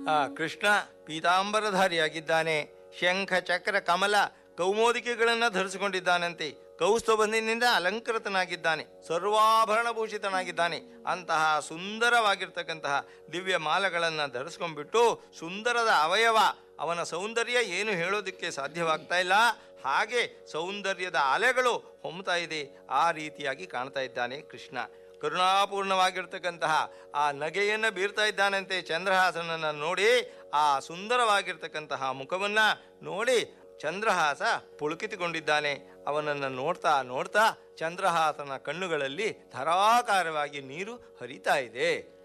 ಆ ಕೃಷ್ಣ ಪೀತಾಂಬರಧಾರಿಯಾಗಿದ್ದಾನೆ ಶಂಖ ಚಕ್ರ ಕಮಲ ಕೌಮೋದಿಕೆಗಳನ್ನು ಧರಿಸಿಕೊಂಡಿದ್ದಾನಂತೆ ಕೌಸ್ತುಭನಿಂದ ಅಲಂಕೃತನಾಗಿದ್ದಾನೆ ಸರ್ವಾಭರಣ ಭೂಷಿತನಾಗಿದ್ದಾನೆ ಅಂತಹ ಸುಂದರವಾಗಿರ್ತಕ್ಕಂತಹ ದಿವ್ಯ ಮಾಲೆಗಳನ್ನು ಧರಿಸ್ಕೊಂಡ್ಬಿಟ್ಟು ಸುಂದರದ ಅವಯವ ಅವನ ಸೌಂದರ್ಯ ಏನು ಹೇಳೋದಕ್ಕೆ ಸಾಧ್ಯವಾಗ್ತಾ ಇಲ್ಲ ಹಾಗೆ ಸೌಂದರ್ಯದ ಅಲೆಗಳು ಹೊಮ್ತಾ ಇದೆ ಆ ರೀತಿಯಾಗಿ ಕಾಣ್ತಾ ಇದ್ದಾನೆ ಕೃಷ್ಣ ಕರುಣಾಪೂರ್ಣವಾಗಿರ್ತಕ್ಕಂತಹ ಆ ನಗೆಯನ್ನು ಬೀರ್ತಾ ಇದ್ದಾನಂತೆ ಚಂದ್ರಹಾಸನನ್ನು ನೋಡಿ ಆ ಸುಂದರವಾಗಿರ್ತಕ್ಕಂತಹ ಮುಖವನ್ನ ನೋಡಿ ಚಂದ್ರಹಾಸ ಪುಳುಕಿತುಕೊಂಡಿದ್ದಾನೆ ಅವನನ್ನು ನೋಡ್ತಾ ನೋಡ್ತಾ ಚಂದ್ರಹಾಸನ ಕಣ್ಣುಗಳಲ್ಲಿ ಧಾರಾಕಾರವಾಗಿ ನೀರು ಹರಿತಾ ಇದೆ